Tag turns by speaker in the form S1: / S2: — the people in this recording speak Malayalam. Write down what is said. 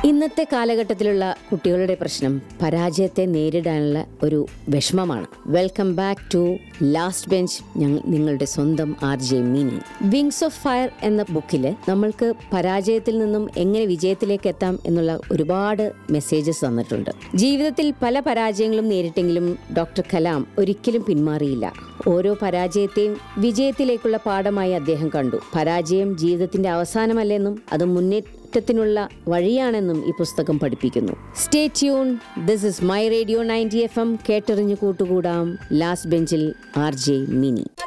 S1: ഇന്നത്തെ കാലഘട്ടത്തിലുള്ള കുട്ടികളുടെ പ്രശ്നം പരാജയത്തെ നേരിടാനുള്ള ഒരു വിഷമമാണ് welcome back to last bench ഞങ്ങൾ നിങ്ങളുടെ സ്വന്തം R J Mini wings of fire എന്ന ബുക്കിൽ നമ്മൾക്ക് പരാജയത്തിൽ നിന്നും എങ്ങനെ വിജയത്തിലേക്ക് എത്താം എന്നുള്ള ഒരുപാട് മെസ്സേജസ് തന്നിട്ടുണ്ട് ജീവിതത്തിൽ പല പരാജയങ്ങളും നേരിട്ടെങ്കിലും ഡോക്ടർ കലാം ഒരിക്കലും പിന്മാറിയില്ല ഓരോ പരാജയത്തെയും വിജയത്തിലേക്കുള്ള പാഠമായി അദ്ദേഹം കണ്ടു പരാജയം ജീവിതത്തിന്റെ അവസാനമല്ലെന്നും അത് മുന്നേറ്റത്തിനുള്ള വഴിയാണെന്നും ഈ പുസ്തകം പഠിപ്പിക്കുന്നു stay tune this is my radio ninety F M കേട്ടെറിഞ്ഞു കൂട്ടുകൂടാം ലാസ്റ്റ് ബെഞ്ചിൽ ആർ ജെ മിനി